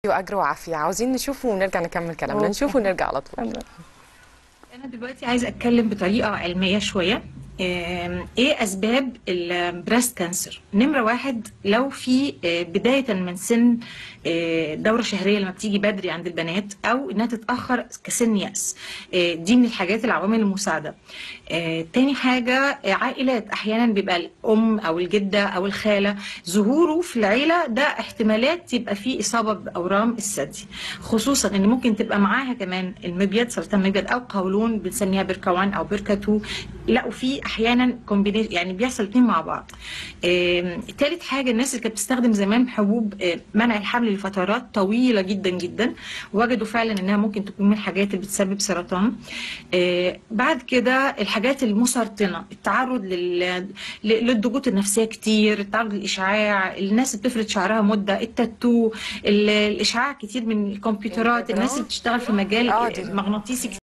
واجر وعافيه عاوزين نشوفه ونرجع نكمل كلامنا أوكي. نشوفه ونرجع على طول اتفضل. أنا دلوقتي عايزة أتكلم بطريقة علمية شوية آم، إيه أسباب البريست كانسر؟ نمرة واحد لو في آه، بداية من سن آه، دورة شهرية لما بتيجي بدري عند البنات أو إنها تتأخر كسن يأس آه، دي من الحاجات العوامل المساعدة آه، تاني حاجة آه، عائلات أحيانا بيبقى الأم أو الجدة أو الخالة ظهوره في العيلة ده احتمالات يبقى فيه إصابة بأورام الثدي خصوصا إن ممكن تبقى معاها كمان المبيض سرطان المبيض أو قولون بنسميها بركة 1 أو بركة 2 لا وفي أحيانا كومبينيشن يعني بيحصل اتنين مع بعض آم، تالت حاجة الناس اللي كانت بتستخدم زمان حبوب آه، منع الحمل لفترات طويلة جدا جدا وجدوا فعلا إنها ممكن تكون من الحاجات اللي بتسبب سرطان آه، بعد كده الحاجات المسرطنة التعرض لل... ل- للضغوط النفسية كتير التعرض للإشعاع الناس اللي بتفرد شعرها مدة التاتو ال- الإشعاع كتير من الكمبيوترات الناس اللي بتشتغل في مجال آه، دي- مغناطيسي